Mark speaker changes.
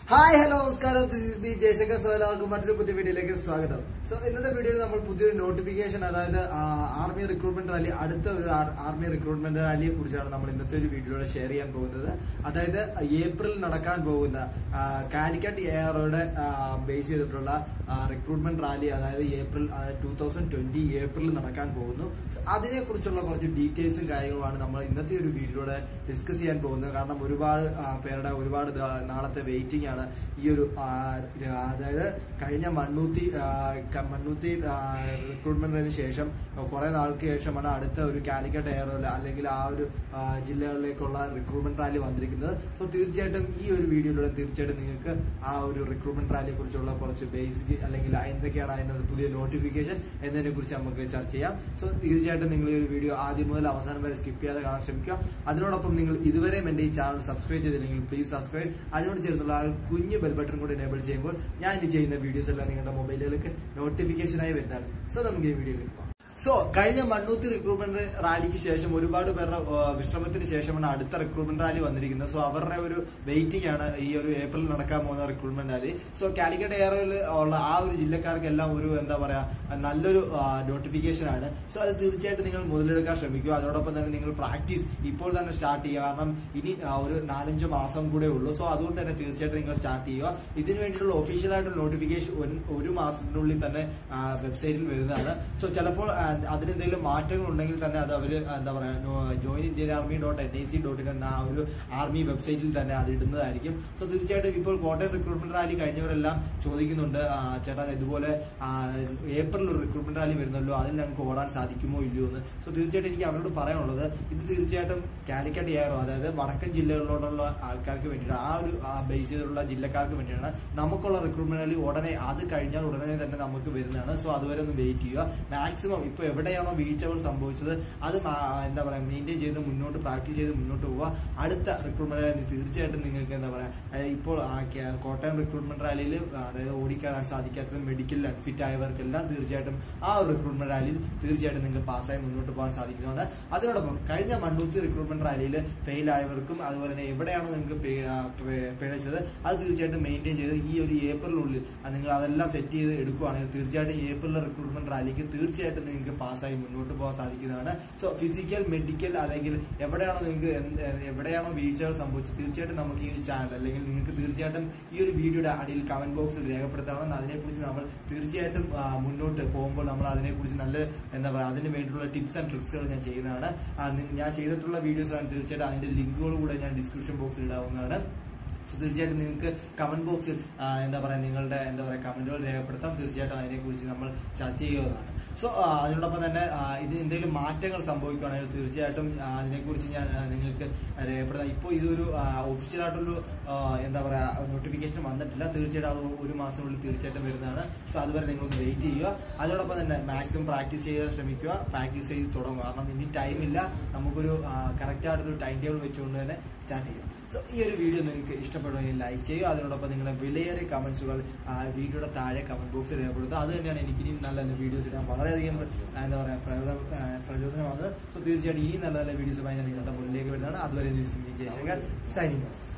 Speaker 1: hi hello നമസ്കാരം this is B Jayashankar so എല്ലാവർക്കും മറ്റൊരു പുതിയ വീഡിയോയിലേക്ക് സ്വാഗതം സോ ഇന്നത്തെ വീഡിയോയിൽ നമ്മൾ പുതിയൊരു നോട്ടിഫിക്കേഷൻ അതായത് ആർമി റിക്രൂട്ട്മെന്റ് റാലി അടുത്ത ഒരു ആർമി റിക്രൂട്ട്മെന്റ് റാലിയെ കുറിച്ചാണ് നമ്മൾ ഇന്നത്തെ ഒരു വീഡിയോയിലൂടെ ഷെയർ ചെയ്യാൻ പോകുന്നത് അതായത് ഏപ്രിൽ നടക്കാൻ പോകുന്ന കാലിക്കറ്റ് എയറോയുടെ ബേസ് ചെയ്തിട്ടുള്ള റിക്രൂട്ട്മെന്റ് റാലി അതായത് April two thousand twenty April നടക്കാൻ പോകുന്നു So, അതിനെക്കുറിച്ചുള്ള കുറച്ച് ഡീറ്റെയിൽസും കാര്യങ്ങളുമാണ് നമ്മൾ ഇന്നത്തെ ഒരു വീഡിയോയിലൂടെ ഡിസ്കസ് ചെയ്യാൻ പോകുന്നത് കാരണം ഒരുപാട് ആ, പേരുടെ ഒരുപാട് ദ- നാളത്തെ വെയിറ്റിംഗ് ആണ് ഈ ഒരു ആ, അതായത് കഴിഞ്ഞ മണ്ണൂത്തി ആ, ക- മണ്ണൂത്തി റിക്രൂട്ട്മെന്റിന് ശേഷം കുറെ നാൾക്ക് ശേഷമാണ് അടുത്ത ഒരു കാലിക്കറ്റ് എയറോയിൽ അല്ലെങ്കിൽ ആ ഒരു ആ, ജില്ലകളിലേക്കുള്ള റിക്രൂട്ട്മെന്റ് റാലി വന്നിരിക്കുന്നത് സോ തീർച്ചയായിട്ടും ഈ ഒരു വീഡിയോയിലൂടെ തീർച്ചയായിട്ടും നിങ്ങൾക്ക് ആ ഒരു റിക്രൂട്ട്മെന്റ് റാലിയെ കുറിച്ചുള്ള കുറച്ച് ബേസിക് അല്ലെങ്കിൽ എന്തൊക്കെയാണ് അതിനകത്ത് പുതിയ നോട്ടിഫിക്കേഷൻ എന്നതിനെ കുറിച്ച് നമുക്ക് ചർച്ച ചെയ്യാം സോ തീർച്ചയായിട്ടും നിങ്ങൾ ഈ ഒരു വീഡിയോ ആദ്യം മുതൽ അവസാനം വരെ സ്കിപ്പ് ചെയ്യാതെ കാണാൻ ശ്രമിക്കുക അതിനോടൊപ്പം നിങ്ങൾ ഇതുവരെയും എന്റെ ഈ ചാനൽ സബ്സ്ക്രൈബ് ചെയ്തില്ലെങ്കിൽ പ്ലീസ് സബ്സ്ക്രൈബ് അതിനോട് ചേർത്തുള്ള ആ ഒരു കുഞ്ഞു ബെൽ ബട്ടൺ കൂടി എനേബിൾ ചെയ്യുമ്പോൾ ഞാൻ ഇനി ചെയ്യുന്ന വീഡിയോസ് എല്ലാം നിങ്ങളുടെ മൊബൈലുകൾക്ക് നോട്ടിഫിക്കേഷനായി വരുന്നതാണ് സോ നമുക്ക് ഈ വീഡിയോയിലേക്ക് പോകാം സോ കഴിഞ്ഞ മണ്ണൂത്തി റിക്രൂട്ട്മെന്റ് റാലിക്ക് ശേഷം ഒരുപാട് പേരുടെ ആ, വിശ്രമത്തിന് ശേഷമാണ് അടുത്ത റിക്രൂട്ട്മെന്റ് റാലി വന്നിരിക്കുന്നത് സോ അവരുടെ ഒരു വെയിറ്റിംഗ് ആണ് ഈ ഒരു ഏപ്രിൽ നടക്കാൻ പോകുന്ന റിക്രൂട്ട്മെന്റ് റാലി സോ കാലിക്കറ്റ് എയറോയിൽ ഉള്ള ആ ഒരു ജില്ലക്കാർക്കെല്ലാം ഒരു എന്താ പറയാ നല്ലൊരു നോട്ടിഫിക്കേഷൻ ആണ് സോ അത് തീർച്ചയായിട്ടും നിങ്ങൾ മുതലെടുക്കാൻ ശ്രമിക്കുക അതോടൊപ്പം തന്നെ നിങ്ങൾ പ്രാക്ടീസ് ഇപ്പോൾ തന്നെ സ്റ്റാർട്ട് ചെയ്യുക കാരണം ഇനി ആ, ഒരു നാലഞ്ച് മാസം കൂടെ ഉള്ളൂ സോ അതുകൊണ്ട് തന്നെ തീർച്ചയായിട്ടും നിങ്ങൾ സ്റ്റാർട്ട് ചെയ്യുക ഇതിന് വേണ്ടിയിട്ടുള്ള ഒഫീഷ്യൽ ആയിട്ടുള്ള നോട്ടിഫിക്കേഷൻ ഒരു മാസത്തിനുള്ളിൽ തന്നെ വെബ്സൈറ്റിൽ വരുന്നതാണ് സോ ചിലപ്പോൾ ആ, അതിനെന്തെങ്കിലും മാറ്റങ്ങൾ ഉണ്ടെങ്കിൽ തന്നെ അത് അവർ എന്താ പറയാ join Indian army dot N I C dot in എന്ന ആ ഒരു ആർമി വെബ്സൈറ്റിൽ തന്നെ അത് ഇടുന്നതായിരിക്കും സോ തീർച്ചയായിട്ടും ഇപ്പോൾ കോട്ടയം റിക്രൂട്ട്മെന്റ് റാലി കഴിഞ്ഞവരെല്ലാം ചോദിക്കുന്നുണ്ട് ആ, ചേട്ടാ ഇതുപോലെ ആ, ഏപ്രിൽ ഒരു റിക്രൂട്ട്മെന്റ് റാലി വരുന്നല്ലോ അതിൽ ഞങ്ങൾക്ക് ഓടാൻ സാധിക്കുമോ ഇല്ലയോ എന്ന് സോ തീർച്ചയായിട്ടും എനിക്ക് അവരോട് പറയാനുള്ളത് ഇത് തീർച്ചയായിട്ടും കാലിക്കറ്റ് എയറോ അതായത് വടക്കൻ ജില്ലകളിലോട്ടുള്ള ആൾക്കാർക്ക് വേണ്ടിയിട്ട് ആ ഒരു ബേസ് ചെയ്തിട്ടുള്ള ജില്ലക്കാർക്ക് വേണ്ടിയാണ് നമുക്കുള്ള റിക്രൂട്ട്മെന്റ് റാലി ഉടനെ അത് കഴിഞ്ഞാൽ ഉടനെ തന്നെ നമുക്ക് വരുന്നതാണ് സോ അതുവരെ ഒന്ന് വെയിറ്റ് ചെയ്യുക മാക്സിമം ഇപ്പൊ എവിടെയാണോ വീഴ്ചകൾ സംഭവിച്ചത് അത് മാ- എന്താ പറയാ മെയിൻറ്റെയിൻ ചെയ്ത് മുന്നോട്ട് പ്രാക്ടീസ് ചെയ്ത് മുന്നോട്ട് പോവുക അടുത്ത റിക്രൂട്ട്മെന്റ് റാലി തീർച്ചയായിട്ടും നിങ്ങൾക്ക് എന്താ പറയാ അതായത് ഇപ്പോൾ ആ കേ- കോട്ടയം റിക്രൂട്ട്മെന്റ് റാലിയിൽ അതായത് ഓടിക്കാനാൻ സാധിക്കാത്തത് മെഡിക്കൽ അൺഫിറ്റ് ആയവർക്കെല്ലാം തീർച്ചയായിട്ടും ആ ഒരു റിക്രൂട്ട്മെന്റ് റാലിയിൽ തീർച്ചയായിട്ടും നിങ്ങൾക്ക് പാസ്സായി മുന്നോട്ട് പോകാൻ സാധിക്കുന്നതാണ് അതിനോടൊപ്പം കഴിഞ്ഞ മണ്ണൂത്തി റിക്രൂട്ട്മെന്റ് റാലിയിൽ ഫെയിൽ ആയവർക്കും അതുപോലെ തന്നെ എവിടെയാണോ നിങ്ങൾക്ക് പി- ആ, പി- പിഴച്ചത് അത് തീർച്ചയായിട്ടും മെയിൻറ്റെയിൻ ചെയ്ത് ഈ ഒരു ഏപ്രിലിനുള്ളിൽ അത് നിങ്ങൾ അതെല്ലാം സെറ്റ് ചെയ്ത് എടുക്കുകയാണെങ്കിൽ തീർച്ചയായിട്ടും ഏപ്രിലിലെ റിക്രൂട്ട്മെന്റ് റാലിക്ക് തീർച്ചയായിട്ടും നിങ്ങൾക്ക് പാസ്സായി മുന്നോട്ട് പോകാൻ സാധിക്കുന്നതാണ് സോ ഫിസിക്കൽ മെഡിക്കൽ അല്ലെങ്കിൽ എവിടെയാണോ നിങ്ങൾക്ക് എന്ത് എവിടെയാണോ വീഴ്ചകൾ സംഭവിച്ചത് തീർച്ചയായിട്ടും നമുക്ക് ഈ ഒരു ചാനൽ അല്ലെങ്കിൽ നിങ്ങൾക്ക് തീർച്ചയായിട്ടും ഈ ഒരു വീഡിയോയുടെ അടിയിൽ കമന്റ് ബോക്സിൽ രേഖപ്പെടുത്തണം അതിനെക്കുറിച്ച് നമ്മൾ തീർച്ചയായിട്ടും ആ, മുന്നോട്ട് പോകുമ്പോൾ നമ്മൾ അതിനെക്കുറിച്ച് നല്ല എന്താ പറയുക അതിന് വേണ്ടിയിട്ടുള്ള ടിപ്സ് ആൻഡ് ട്രിക്സുകൾ ഞാൻ ചെയ്യുന്നതാണ് ആ, നി- ഞാൻ ചെയ്തിട്ടുള്ള വീഡിയോസാണ് തീർച്ചയായിട്ടും അതിന്റെ ലിങ്കുകൾ കൂടെ ഞാൻ ഡിസ്ക്രിപ്ഷൻ ബോക്സിൽ ഇടാവുന്നതാണ് So, തീർച്ചയായിട്ടും നിങ്ങൾക്ക് കമന്റ് ബോക്സിൽ ആ, എന്താ പറയാ നിങ്ങളുടെ എന്താ പറയാ കമന്റുകൾ രേഖപ്പെടുത്താം തീർച്ചയായിട്ടും അതിനെക്കുറിച്ച് നമ്മൾ ചർച്ച ചെയ്യുന്നതാണ് സോ അതിനോടൊപ്പം തന്നെ ആ, ഇത് എന്തെങ്കിലും മാറ്റങ്ങൾ സംഭവിക്കുകയാണെങ്കിൽ തീർച്ചയായിട്ടും ആ, അതിനെക്കുറിച്ച് ഞാൻ ആ, നിങ്ങൾക്ക് രേഖപ്പെടുത്താം ഇപ്പോൾ ഇതൊരു ഒഫീഷ്യൽ ആയിട്ടൊരു ആ, എന്താ പറയാ നോട്ടിഫിക്കേഷൻ വന്നിട്ടില്ല തീർച്ചയായിട്ടും അത് ഒരു മാസത്തിനുള്ളിൽ തീർച്ചയായിട്ടും വരുന്നതാണ് സോ അതുവരെ നിങ്ങളൊന്ന് വെയിറ്റ് ചെയ്യുക അതോടൊപ്പം തന്നെ മാക്സിമം പ്രാക്ടീസ് ചെയ്യാൻ ശ്രമിക്കുക പ്രാക്ടീസ് ചെയ്ത് തുടങ്ങുക കാരണം ഇനി ടൈമില്ല നമുക്കൊരു കറക്റ്റ് ആയിട്ടൊരു ടൈം ടേബിൾ വെച്ചുകൊണ്ട് തന്നെ സ്റ്റാർട്ട് ചെയ്യാം സോ ഈ ഒരു വീഡിയോ നിങ്ങൾക്ക് ഇഷ്ടപ്പെടുമെങ്കിൽ ലൈക്ക് ചെയ്യുക അതിനോടൊപ്പം നിങ്ങളുടെ വിലയേറിയ കമന്റ്സുകൾ വീഡിയോയുടെ താഴെ കമന്റ് ബോക്സിൽ രേഖപ്പെടുത്തുക അത് തന്നെയാണ് എനിക്ക് ഇനിയും നല്ല നല്ല വീഡിയോസ് ഇടാൻ വളരെയധികം എന്താ പറയുക പ്രചോദനം ആ, പ്രചോദനമാകുന്നത് സോ തീർച്ചയായിട്ടും ഇനിയും നല്ല നല്ല വീഡിയോസുമായി ഞാൻ നിങ്ങളുടെ മുന്നിലേക്ക് വരുന്നതാണ് അതുവരെ ജയശങ്കർ സൈനിങ് ഓഫ്